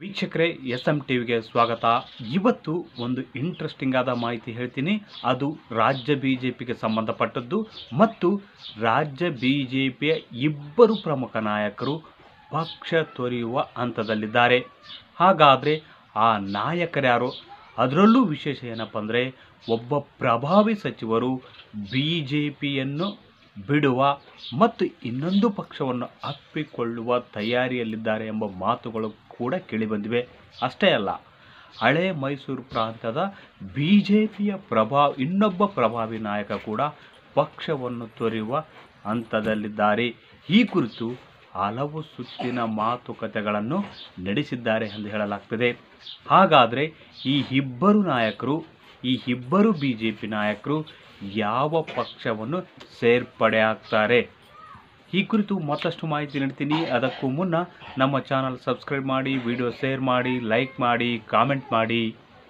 ವೀಕ್ಷಕರೇ S M ಟಿವಿಗೆ ಸ್ವಾಗತ ಇವತ್ತು ಒಂದು ಇಂಟ್ರೆಸ್ಟಿಂಗ್ ಆದ ಮಾಹಿತಿ ಹೇಳ್ತೀನಿ ಅದು ರಾಜ್ಯ ಬಿ ಜೆ ಪಿಗೆ ಸಂಬಂಧಪಟ್ಟದ್ದು ಮತ್ತು ರಾಜ್ಯ ಬಿ ಜೆ ಪಿಯ ಇಬ್ಬರು ಪ್ರಮುಖ ನಾಯಕರು ಪಕ್ಷ ತೊರೆಯುವ ಹಂತದಲ್ಲಿದ್ದಾರೆ ಹಾಗಾದರೆ ಆ ನಾಯಕರ್ಯಾರು ಅದರಲ್ಲೂ ವಿಶೇಷ ಏನಪ್ಪ ಅಂದರೆ ಒಬ್ಬ ಪ್ರಭಾವಿ ಸಚಿವರು ಬಿ ಜೆ ಪಿಯನ್ನು ಬಿಡುವ ಮತ್ತು ಇನ್ನೊಂದು ಪಕ್ಷವನ್ನು ಅಪ್ಪಿಕೊಳ್ಳುವ ತಯಾರಿಯಲ್ಲಿದ್ದಾರೆ ಎಂಬ ಮಾತುಗಳು ಕೂಡ ಕೇಳಿಬಂದಿವೆ ಅಷ್ಟೇ ಅಲ್ಲ ಹಳೆ ಮೈಸೂರು ಪ್ರಾಂತದ ಬಿ ಜೆ ಪಿಯ ಪ್ರಭಾವ ಇನ್ನೊಬ್ಬ ಪ್ರಭಾವಿ ನಾಯಕ ಕೂಡ ಪಕ್ಷವನ್ನು ತೊರೆಯುವ ಹಂತದಲ್ಲಿದ್ದಾರೆ ಈ ಕುರಿತು ಹಲವು ಸುತ್ತಿನ ಮಾತುಕತೆಗಳನ್ನು ನಡೆಸಿದ್ದಾರೆ ಎಂದು ಹೇಳಲಾಗ್ತದೆ ಹಾಗಾದರೆ ಈ ಇಬ್ಬರು ನಾಯಕರು ಈ ಇಬ್ಬರು ಬಿ ಜೆ ಪಿ ನಾಯಕರು ಯಾವ ಪಕ್ಷವನ್ನು ಸೇರ್ಪಡೆ ಆಗ್ತಾರೆ ಈ ಕುರಿತು ಮತ್ತಷ್ಟು ಮಾಹಿತಿ ನೀಡ್ತೀನಿ ಅದಕ್ಕೂ ಮುನ್ನ ನಮ್ಮ ಚಾನಲ್ ಸಬ್ಸ್ಕ್ರೈಬ್ ಮಾಡಿ ವಿಡಿಯೋ ಶೇರ್ ಮಾಡಿ ಲೈಕ್ ಮಾಡಿ ಕಾಮೆಂಟ್ ಮಾಡಿ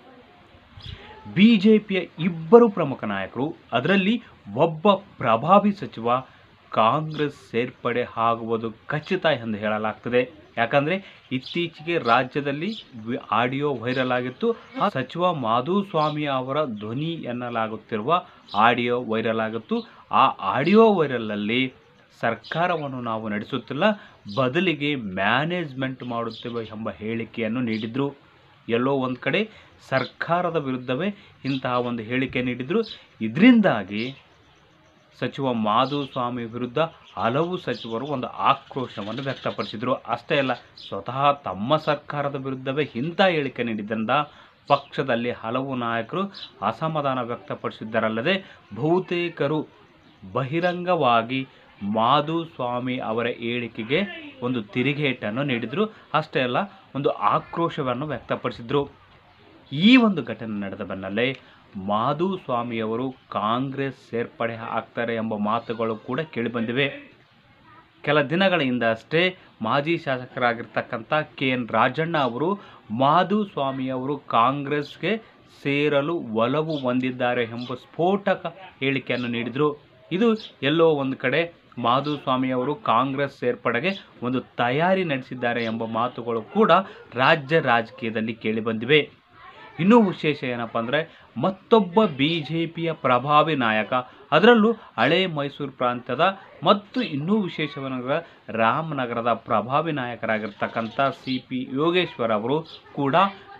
ಬಿ ಜೆ ಪಿಯ ಇಬ್ಬರು ಪ್ರಮುಖ ನಾಯಕರು ಅದರಲ್ಲಿ ಒಬ್ಬ ಪ್ರಭಾವಿ ಸಚಿವ ಕಾಂಗ್ರೆಸ್ ಸೇರ್ಪಡೆ ಆಗುವುದು ಖಚಿತ ಎಂದು ಹೇಳಲಾಗ್ತದೆ ಯಾಕಂದರೆ ಇತ್ತೀಚೆಗೆ ರಾಜ್ಯದಲ್ಲಿ ವಿ- ಆಡಿಯೋ ವೈರಲ್ ಆಗಿತ್ತು ಆ ಸಚಿವ ಮಾಧುಸ್ವಾಮಿ ಅವರ ಧ್ವನಿ ಎನ್ನಲಾಗುತ್ತಿರುವ ಆಡಿಯೋ ವೈರಲ್ ಆಗಿತ್ತು ಆ ಆಡಿಯೋ ವೈರಲಲ್ಲಿ ಸರ್ಕಾರವನ್ನು ನಾವು ನಡೆಸುತ್ತಿಲ್ಲ ಬದಲಿಗೆ ಮ್ಯಾನೇಜ್ಮೆಂಟ್ ಮಾಡುತ್ತೇವೆ ಎಂಬ ಹೇಳಿಕೆಯನ್ನು ನೀಡಿದರು ಎಲ್ಲೋ ಒಂದು ಕಡೆ ಸರ್ಕಾರದ ವಿರುದ್ಧವೇ ಇಂತಹ ಒಂದು ಹೇಳಿಕೆ ನೀಡಿದರು ಇದರಿಂದಾಗಿ ಸಚಿವ ಮಾಧುಸ್ವಾಮಿ ವಿರುದ್ಧ ಹಲವು ಸಚಿವರು ಒಂದು ಆಕ್ರೋಶವನ್ನು ವ್ಯಕ್ತಪಡಿಸಿದರು ಅಷ್ಟೇ ಅಲ್ಲ ಸ್ವತಃ ತಮ್ಮ ಸರ್ಕಾರದ ವಿರುದ್ಧವೇ ಇಂಥ ಹೇಳಿಕೆ ನೀಡಿದ್ದರಿಂದ ಪಕ್ಷದಲ್ಲಿ ಹಲವು ನಾಯಕರು ಅಸಮಾಧಾನ ವ್ಯಕ್ತಪಡಿಸಿದ್ದರಲ್ಲದೆ ಬಹುತೇಕರು ಬಹಿರಂಗವಾಗಿ ಮಾಧುಸ್ವಾಮಿ ಅವರ ಹೇಳಿಕೆಗೆ ಒಂದು ತಿರುಗೇಟನ್ನು ನೀಡಿದರು ಅಷ್ಟೇ ಅಲ್ಲ ಒಂದು ಆಕ್ರೋಶವನ್ನು ವ್ಯಕ್ತಪಡಿಸಿದರು ಈ ಒಂದು ಘಟನೆ ನಡೆದ ಬೆನ್ನಲ್ಲೇ ಮಾಧುಸ್ವಾಮಿಯವರು ಕಾಂಗ್ರೆಸ್ ಸೇರ್ಪಡೆ ಆಗ್ತಾರೆ ಎಂಬ ಮಾತುಗಳು ಕೂಡ ಕೇಳಿಬಂದಿವೆ ಕೆಲ ದಿನಗಳ ಹಿಂದೆ ಅಷ್ಟೇ ಮಾಜಿ ಶಾಸಕರಾಗಿರ್ತಕ್ಕಂಥ ಕೆ ಎನ್ ರಾಜಣ್ಣ ಅವರು ಮಾಧುಸ್ವಾಮಿಯವರು ಕಾಂಗ್ರೆಸ್ಗೆ ಸೇರಲು ಒಲವು ಹೊಂದಿದ್ದಾರೆ ಎಂಬ ಸ್ಫೋಟಕ ಹೇಳಿಕೆಯನ್ನು ನೀಡಿದರು ಇದು ಎಲ್ಲೋ ಒಂದು ಕಡೆ ಮಾಧುಸ್ವಾಮಿಯವರು ಕಾಂಗ್ರೆಸ್ ಸೇರ್ಪಡೆಗೆ ಒಂದು ತಯಾರಿ ನಡೆಸಿದ್ದಾರೆ ಎಂಬ ಮಾತುಗಳು ಕೂಡ ರಾಜ್ಯ ರಾಜಕೀಯದಲ್ಲಿ ಕೇಳಿಬಂದಿವೆ ಇನ್ನೂ ವಿಶೇಷ ಏನಪ್ಪ ಅಂದರೆ ಮತ್ತೊಬ್ಬ ಬಿ ಜೆ ಪಿಯ ಪ್ರಭಾವಿ ನಾಯಕ ಅದರಲ್ಲೂ ಹಳೆ ಮೈಸೂರು ಪ್ರಾಂತ್ಯದ ಮತ್ತು ಇನ್ನೂ ವಿಶೇಷವೆಂದರೆ ರಾಮನಗರದ ಪ್ರಭಾವಿ ನಾಯಕರಾಗಿರ್ತಕ್ಕಂಥ ಸಿ ಪಿ ಯೋಗೇಶ್ವರ್ ಅವರು ಕೂಡ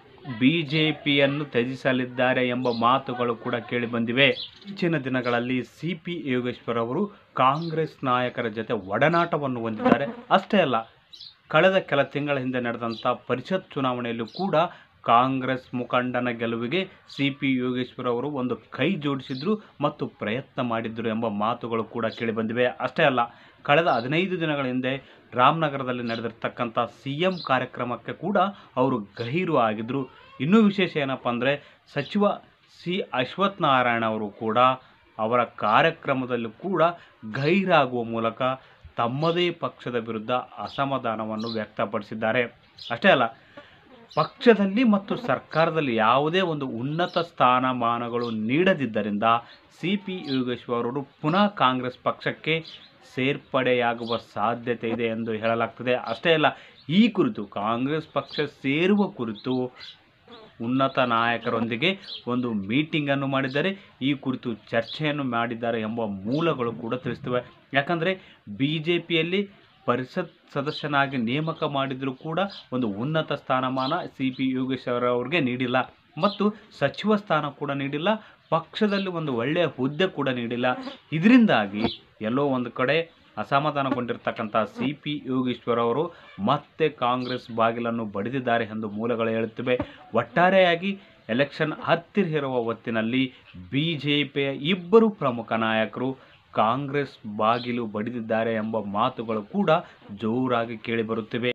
ಬಿ ಜೆ ಪಿಯನ್ನು ತ್ಯಜಿಸಲಿದ್ದಾರೆ ಎಂಬ ಮಾತುಗಳು ಕೂಡ ಕೇಳಿಬಂದಿವೆ ಇತ್ತೀಚಿನ ದಿನಗಳಲ್ಲಿ ಸಿ ಪಿ ಯೋಗೇಶ್ವರ್ ಅವರು ಕಾಂಗ್ರೆಸ್ ನಾಯಕರ ಜೊತೆ ಒಡನಾಟವನ್ನು ಹೊಂದಿದ್ದಾರೆ ಅಷ್ಟೇ ಅಲ್ಲ ಕಳೆದ ಕೆಲ ತಿಂಗಳ ಹಿಂದೆ ನಡೆದಂಥ ಪರಿಷತ್ ಚುನಾವಣೆಯಲ್ಲೂ ಕೂಡ ಕಾಂಗ್ರೆಸ್ ಮುಖಂಡನ ಗೆಲುವಿಗೆ ಸಿ ಪಿ ಯೋಗೇಶ್ವರ್ ಅವರು ಒಂದು ಕೈ ಜೋಡಿಸಿದ್ರು ಮತ್ತು ಪ್ರಯತ್ನ ಮಾಡಿದ್ರು ಎಂಬ ಮಾತುಗಳು ಕೂಡ ಕೇಳಿಬಂದಿವೆ ಅಷ್ಟೇ ಅಲ್ಲ ಕಳೆದ ಹದಿನೈದು ದಿನಗಳ ಹಿಂದೆ ರಾಮನಗರದಲ್ಲಿ ನಡೆದಿರ್ತಕ್ಕಂಥ ಸಿ ಎಂ ಕಾರ್ಯಕ್ರಮಕ್ಕೆ ಕೂಡ ಅವರು ಗೈರು ಆಗಿದ್ರು ಇನ್ನೂ ವಿಶೇಷ ಏನಪ್ಪ ಅಂದರೆ ಸಚಿವ ಸಿ ಅಶ್ವಥ್ ನಾರಾಯಣ ಅವರು ಕೂಡ ಅವರ ಕಾರ್ಯಕ್ರಮದಲ್ಲೂ ಕೂಡ ಗೈರಾಗುವ ಮೂಲಕ ತಮ್ಮದೇ ಪಕ್ಷದ ವಿರುದ್ಧ ಅಸಮಾಧಾನವನ್ನು ವ್ಯಕ್ತಪಡಿಸಿದ್ದಾರೆ ಅಷ್ಟೇ ಅಲ್ಲ ಪಕ್ಷದಲ್ಲಿ ಮತ್ತು ಸರ್ಕಾರದಲ್ಲಿ ಯಾವುದೇ ಒಂದು ಉನ್ನತ ಸ್ಥಾನಮಾನಗಳು ನೀಡದಿದ್ದರಿಂದ ಸಿ ಪಿ ಯೋಗೇಶ್ವರ್ ಅವರು ಪುನಃ ಕಾಂಗ್ರೆಸ್ ಪಕ್ಷಕ್ಕೆ ಸೇರ್ಪಡೆಯಾಗುವ ಸಾಧ್ಯತೆ ಇದೆ ಎಂದು ಹೇಳಲಾಗ್ತದೆ ಅಷ್ಟೇ ಅಲ್ಲ ಈ ಕುರಿತು ಕಾಂಗ್ರೆಸ್ ಪಕ್ಷ ಸೇರುವ ಕುರಿತು ಉನ್ನತ ನಾಯಕರೊಂದಿಗೆ ಒಂದು ಮೀಟಿಂಗನ್ನು ಮಾಡಿದ್ದಾರೆ ಈ ಕುರಿತು ಚರ್ಚೆಯನ್ನು ಮಾಡಿದ್ದಾರೆ ಎಂಬ ಮೂಲಗಳು ಕೂಡ ತಿಳಿಸ್ತವೆ ಯಾಕಂದರೆ ಬಿ ಜೆ ಪಿಯಲ್ಲಿ ಪರಿಷತ್ ಸದಸ್ಯನಾಗಿ ನೇಮಕ ಮಾಡಿದರೂ ಕೂಡ ಒಂದು ಉನ್ನತ ಸ್ಥಾನಮಾನ ಸಿ ಪಿ ಯೋಗೇಶ್ವರ ಅವರಿಗೆ ನೀಡಿಲ್ಲ ಮತ್ತು ಸಚಿವ ಸ್ಥಾನ ಕೂಡ ನೀಡಿಲ್ಲ ಪಕ್ಷದಲ್ಲಿ ಒಂದು ಒಳ್ಳೆಯ ಹುದ್ದೆ ಕೂಡ ನೀಡಿಲ್ಲ ಇದರಿಂದಾಗಿ ಎಲ್ಲೋ ಒಂದು ಕಡೆ ಅಸಮಾಧಾನಗೊಂಡಿರ್ತಕ್ಕಂಥ ಸಿ ಪಿ ಯೋಗೇಶ್ವರ್ ಅವರು ಮತ್ತೆ ಕಾಂಗ್ರೆಸ್ ಬಾಗಿಲನ್ನು ಬಡಿದಿದ್ದಾರೆ ಎಂದು ಮೂಲಗಳು ಹೇಳುತ್ತಿವೆ ಒಟ್ಟಾರೆಯಾಗಿ ಎಲೆಕ್ಷನ್ ಹತ್ತಿರ ಇರುವ ಹೊತ್ತಿನಲ್ಲಿ ಬಿ ಜೆ ಪಿಯ ಇಬ್ಬರು ಪ್ರಮುಖ ನಾಯಕರು ಕಾಂಗ್ರೆಸ್ ಬಾಗಿಲು ಬಡಿದಿದ್ದಾರೆ ಎಂಬ ಮಾತುಗಳು ಕೂಡ ಜೋರಾಗಿ ಕೇಳಿಬರುತ್ತಿವೆ